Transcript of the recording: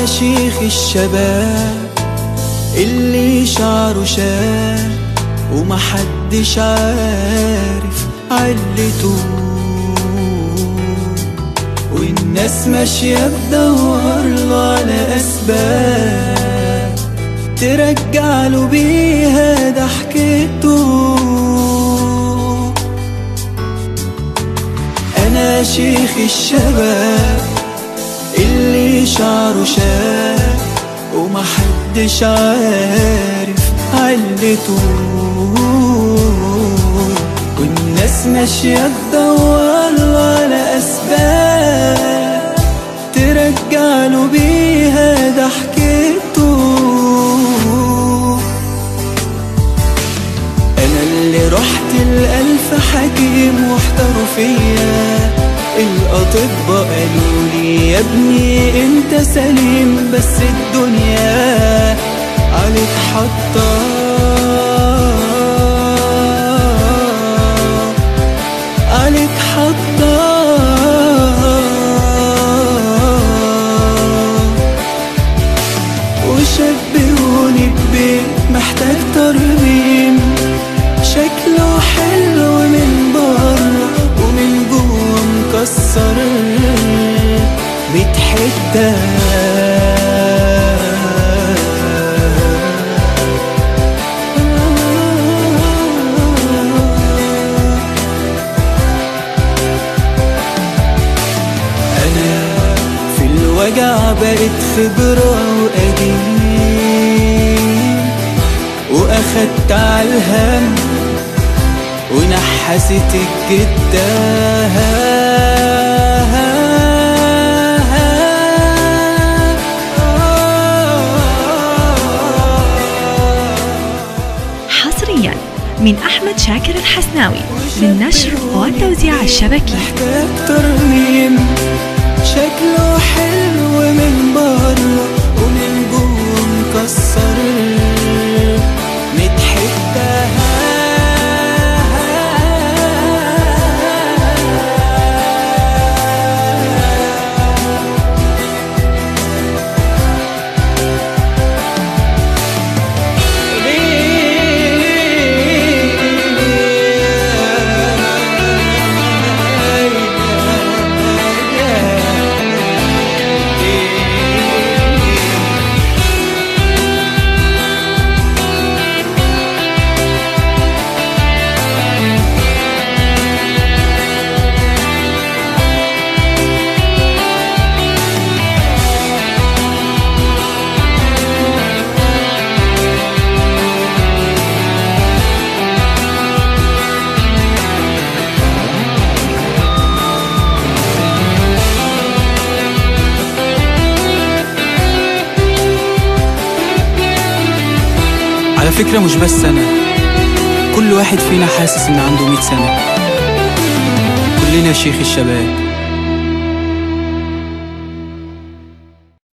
أنا شيخ الشباب اللي شعره شاب ومحدش عارف علته والناس ماشية تدور له على أسباب ترجع له بيها ضحكته أنا شيخ الشباب اللي شعره شاب ومحدش عارف علته والناس ماشية تدور له على أسباب ترجع له بيها ضحكته أنا اللي رحت الألف حكيم واحتاروا فيا الأطباء قالوا لي يا ابني انت سليم بس الدنيا عليك حطة عليك حطة وشبهوني ببيت محتاج ترميم شكله حلو من بره ومن جوه مكسر ميت حته انا في الوجع بقيت خبره وقديم واخدت على الهم ونحست الجدة حصريا من أحمد شاكر الحسناوي للنشر والتوزيع الشبكي محتاج ترميم شكله حلو من بره ومن جوه مكسر ميت حته على فكرة مش بس أنا كل واحد فينا حاسس إن عنده مئة سنة كلنا شيخ الشباب